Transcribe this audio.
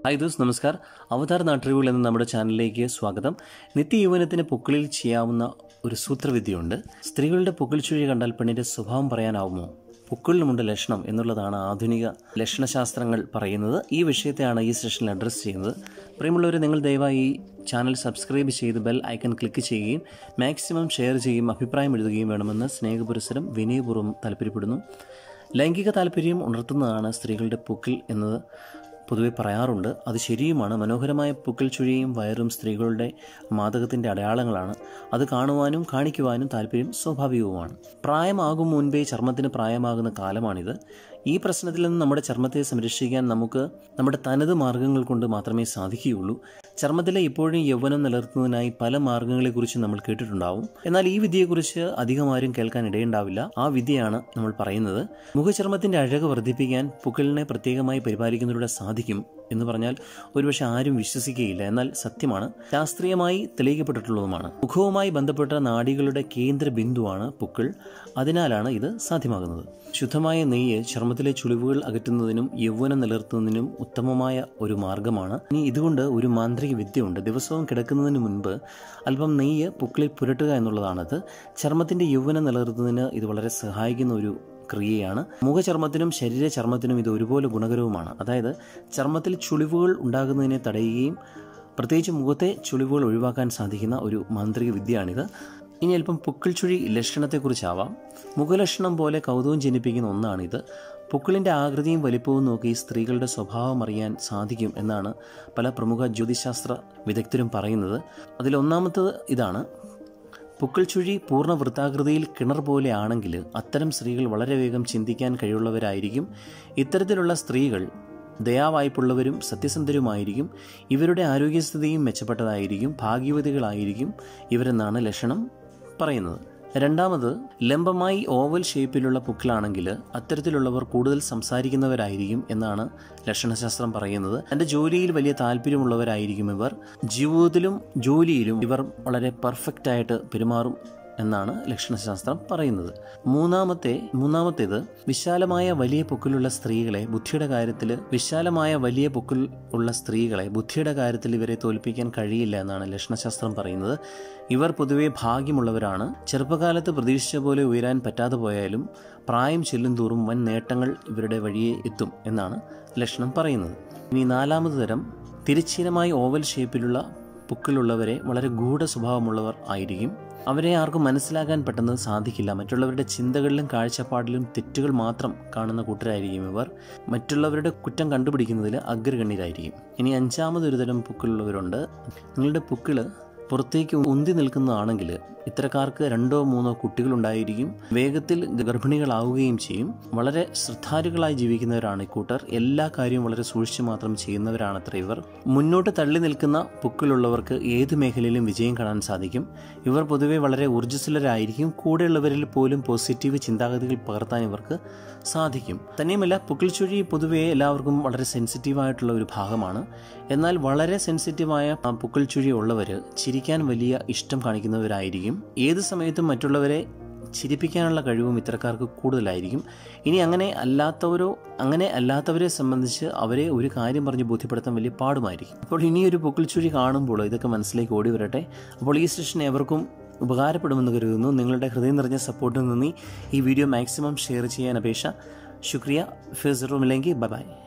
hi those നമസ്കാർ അവതാർ നാട്ടറിവുകൾ എന്ന നമ്മുടെ ചാനലിലേക്ക് സ്വാഗതം നിത്യയൗവനത്തിന് പൊക്കിളിൽ ചെയ്യാവുന്ന ഒരു സൂത്രവിദ്യയുണ്ട് സ്ത്രീകളുടെ പൊക്കിൾ ചുഴി കണ്ടാൽ പെണ്ണിൻ്റെ സ്വഭാവം പറയാനാവുമോ പൊക്കിളിനുമുണ്ട് ലക്ഷണം എന്നുള്ളതാണ് ആധുനിക ലക്ഷണശാസ്ത്രങ്ങൾ പറയുന്നത് ഈ വിഷയത്തെയാണ് ഈ സെഷനിൽ അഡ്രസ്സ് ചെയ്യുന്നത് പ്രിയമുള്ളവർ നിങ്ങൾ ദയവായി ഈ ചാനൽ സബ്സ്ക്രൈബ് ചെയ്ത് ബെൽ ഐക്കൺ ക്ലിക്ക് ചെയ്യുകയും മാക്സിമം ഷെയർ ചെയ്യുകയും അഭിപ്രായം എഴുതുകയും വേണമെന്ന് സ്നേഹപുരസരം വിനയപൂർവ്വം താല്പര്യപ്പെടുന്നു ലൈംഗിക താല്പര്യം ഉണർത്തുന്നതാണ് സ്ത്രീകളുടെ പൊക്കിൾ എന്നത് പൊതുവെ പറയാറുണ്ട് അത് ശരിയുമാണ് മനോഹരമായ പുക്കൽ ചുഴിയും വയറും സ്ത്രീകളുടെ മാതകത്തിൻ്റെ അടയാളങ്ങളാണ് അത് കാണുവാനും കാണിക്കുവാനും താല്പര്യം സ്വാഭാവികവുമാണ് പ്രായമാകും മുൻപേ ചർമ്മത്തിന് പ്രായമാകുന്ന കാലമാണിത് ഈ പ്രശ്നത്തിൽ നിന്ന് നമ്മുടെ ചർമ്മത്തെ സംരക്ഷിക്കാൻ നമുക്ക് നമ്മുടെ തനത് മാർഗങ്ങൾ കൊണ്ട് മാത്രമേ സാധിക്കുകയുള്ളൂ ചർമ്മത്തിലെ ഇപ്പോഴും യൗവനം നിലനിർത്തുന്നതിനായി പല മാർഗങ്ങളെക്കുറിച്ച് നമ്മൾ കേട്ടിട്ടുണ്ടാവും എന്നാൽ ഈ വിദ്യയെക്കുറിച്ച് അധികം ആരും കേൾക്കാൻ ഇടയുണ്ടാവില്ല ആ വിദ്യയാണ് നമ്മൾ പറയുന്നത് മുഖചർമ്മത്തിന്റെ അഴക് വർദ്ധിപ്പിക്കാൻ പുക്കലിനെ പ്രത്യേകമായി പരിപാലിക്കുന്നതിലൂടെ സാധിക്കും എന്ന് പറഞ്ഞാൽ ഒരുപക്ഷെ ആരും വിശ്വസിക്കുകയില്ല എന്നാൽ സത്യമാണ് ശാസ്ത്രീയമായി തെളിയിക്കപ്പെട്ടിട്ടുള്ളതുമാണ് മുഖവുമായി ബന്ധപ്പെട്ട നാഡികളുടെ കേന്ദ്ര ബിന്ദുവാണ് പുക്കിൾ അതിനാലാണ് ഇത് സാധ്യമാകുന്നത് ശുദ്ധമായ നെയ്യ് ചർമ്മത്തിലെ ചുളിവുകൾ അകറ്റുന്നതിനും യൗവനം നിലനിർത്തുന്നതിനും ഉത്തമമായ ഒരു മാർഗമാണ് ഇനി ഇതുകൊണ്ട് ഒരു മാന്ത്രിക വിദ്യയുണ്ട് ദിവസവും കിടക്കുന്നതിന് മുൻപ് അല്പം നെയ്യ് പുക്കിളിൽ പുരട്ടുക എന്നുള്ളതാണത് ചർമ്മത്തിന്റെ യൗവനം നിലനിർത്തുന്നതിന് ഇത് വളരെ സഹായിക്കുന്ന ഒരു ക്രിയയാണ് മുഖചർമ്മത്തിനും ശരീര ചർമ്മത്തിനും ഇത് ഒരുപോലെ ഗുണകരവുമാണ് അതായത് ചർമ്മത്തിൽ ചുളിവുകൾ ഉണ്ടാകുന്നതിനെ തടയുകയും പ്രത്യേകിച്ച് മുഖത്തെ ചുളിവുകൾ ഒഴിവാക്കാൻ സാധിക്കുന്ന ഒരു മാന്ത്രിക വിദ്യയാണിത് ഇനി അല്പം പുക്കിൾ ചുഴി ലക്ഷണത്തെക്കുറിച്ചാവാം മുഖലക്ഷണം പോലെ കൗതുകം ജനിപ്പിക്കുന്ന ഒന്നാണിത് പുക്കിളിൻ്റെ ആകൃതിയും വലിപ്പവും നോക്കി സ്ത്രീകളുടെ സ്വഭാവം അറിയാൻ സാധിക്കും എന്നാണ് പല പ്രമുഖ ജ്യോതിശാസ്ത്ര വിദഗ്ധരും പറയുന്നത് അതിലൊന്നാമത്തത് ഇതാണ് പുക്കിൾ ചുഴി പൂർണ്ണ വൃത്താകൃതിയിൽ കിണർ പോലെ ആണെങ്കിൽ അത്തരം സ്ത്രീകൾ വളരെ വേഗം ചിന്തിക്കാൻ കഴിവുള്ളവരായിരിക്കും ഇത്തരത്തിലുള്ള സ്ത്രീകൾ ദയാവായ്പുള്ളവരും സത്യസന്ധരുമായിരിക്കും ഇവരുടെ ആരോഗ്യസ്ഥിതിയും മെച്ചപ്പെട്ടതായിരിക്കും ഭാഗ്യവതികളായിരിക്കും ഇവരെന്നാണ് ലക്ഷണം പറയുന്നത് രണ്ടാമത് ലംബമായി ഓവൽ ഷേപ്പിലുള്ള പുക്കിളാണെങ്കിൽ അത്തരത്തിലുള്ളവർ കൂടുതൽ സംസാരിക്കുന്നവരായിരിക്കും എന്നാണ് ലക്ഷണശാസ്ത്രം പറയുന്നത് തൻ്റെ ജോലിയിൽ വലിയ താല്പര്യമുള്ളവരായിരിക്കും ഇവർ ജീവിതത്തിലും ജോലിയിലും ഇവർ വളരെ പെർഫെക്റ്റ് ആയിട്ട് പെരുമാറും എന്നാണ് ലക്ഷണശാസ്ത്രം പറയുന്നത് മൂന്നാമത്തെ മൂന്നാമത്തേത് വിശാലമായ വലിയ പൊക്കിലുള്ള സ്ത്രീകളെ ബുദ്ധിയുടെ കാര്യത്തിൽ വിശാലമായ വലിയ പൊക്കിൽ ഉള്ള സ്ത്രീകളെ ബുദ്ധിയുടെ കാര്യത്തിൽ ഇവരെ തോൽപ്പിക്കാൻ കഴിയില്ല എന്നാണ് ലക്ഷണശാസ്ത്രം പറയുന്നത് ഇവർ പൊതുവെ ഭാഗ്യമുള്ളവരാണ് ചെറുപ്പകാലത്ത് പ്രതീക്ഷിച്ച പോലെ ഉയരാൻ പറ്റാതെ പോയാലും പ്രായം ചെല്ലും തോറും വൻ നേട്ടങ്ങൾ ഇവരുടെ വഴിയെ എത്തും എന്നാണ് ലക്ഷണം പറയുന്നത് ഇനി നാലാമത് തരം തിരശ്ചീനമായി ഓവൽ ഷേപ്പിലുള്ള പുക്കിലുള്ളവരെ വളരെ ഗൂഢ സ്വഭാവമുള്ളവർ ആയിരിക്കും അവരെ ആർക്കും മനസ്സിലാക്കാൻ പെട്ടെന്ന് സാധിക്കില്ല മറ്റുള്ളവരുടെ ചിന്തകളിലും കാഴ്ചപ്പാടിലും തെറ്റുകൾ മാത്രം കാണുന്ന കൂട്ടരായിരിക്കും ഇവർ മറ്റുള്ളവരുടെ കുറ്റം കണ്ടുപിടിക്കുന്നതിൽ അഗ്രഗണ്യരായിരിക്കും ഇനി അഞ്ചാമതൊരു തരം പുക്കിലുള്ളവരുണ്ട് നിങ്ങളുടെ പുക്കിള് പുറത്തേക്ക് ഉന്തി നിൽക്കുന്നതാണെങ്കിൽ ഇത്തരക്കാർക്ക് രണ്ടോ മൂന്നോ കുട്ടികളുണ്ടായിരിക്കും വേഗത്തിൽ ഗർഭിണികളാവുകയും ചെയ്യും വളരെ ശ്രദ്ധാലുകളായി ജീവിക്കുന്നവരാണ് ഇക്കൂട്ടർ എല്ലാ കാര്യവും വളരെ സൂക്ഷിച്ചു മാത്രം ചെയ്യുന്നവരാണത്ര ഇവർ മുന്നോട്ട് തള്ളി നിൽക്കുന്ന പുക്കിലുള്ളവർക്ക് ഏത് മേഖലയിലും വിജയം കാണാൻ സാധിക്കും ഇവർ പൊതുവെ വളരെ ഊർജ്ജസ്വലരായിരിക്കും കൂടെയുള്ളവരിൽ പോലും പോസിറ്റീവ് ചിന്താഗതികൾ പകർത്താൻ ഇവർക്ക് സാധിക്കും തന്നെയുമല്ല പുക്കിൾ ചുഴി പൊതുവെ എല്ലാവർക്കും വളരെ സെൻസിറ്റീവായിട്ടുള്ള ഒരു ഭാഗമാണ് എന്നാൽ വളരെ സെൻസിറ്റീവായ പുക്കിൾ ചുഴി ഉള്ളവർ ചിരിക്കാൻ വലിയ ഇഷ്ടം കാണിക്കുന്നവരായിരിക്കും ഏത് സമയത്തും മറ്റുള്ളവരെ ചിരിപ്പിക്കാനുള്ള കഴിവും ഇത്തരക്കാർക്ക് കൂടുതലായിരിക്കും ഇനി അങ്ങനെ അല്ലാത്തവരോ അങ്ങനെ അല്ലാത്തവരെ സംബന്ധിച്ച് അവരെ ഒരു കാര്യം പറഞ്ഞ് ബോധ്യപ്പെടുത്താൻ വലിയ പാടുമായിരിക്കും അപ്പോൾ ഇനി ഒരു പൊക്കിൾച്ചുഴി കാണുമ്പോൾ ഇതൊക്കെ മനസ്സിലേക്ക് ഓടി വരട്ടെ അപ്പോൾ ഈ സെഷൻ എവർക്കും ഉപകാരപ്പെടുമെന്ന് കരുതുന്നു നിങ്ങളുടെ ഹൃദയം നിറഞ്ഞ സപ്പോർട്ടിൽ നന്ദി ഈ വീഡിയോ മാക്സിമം ഷെയർ ചെയ്യാൻ അപേക്ഷ ശുക്രിയ ഫിസറുമില്ലെങ്കിൽ ബൈ ബൈ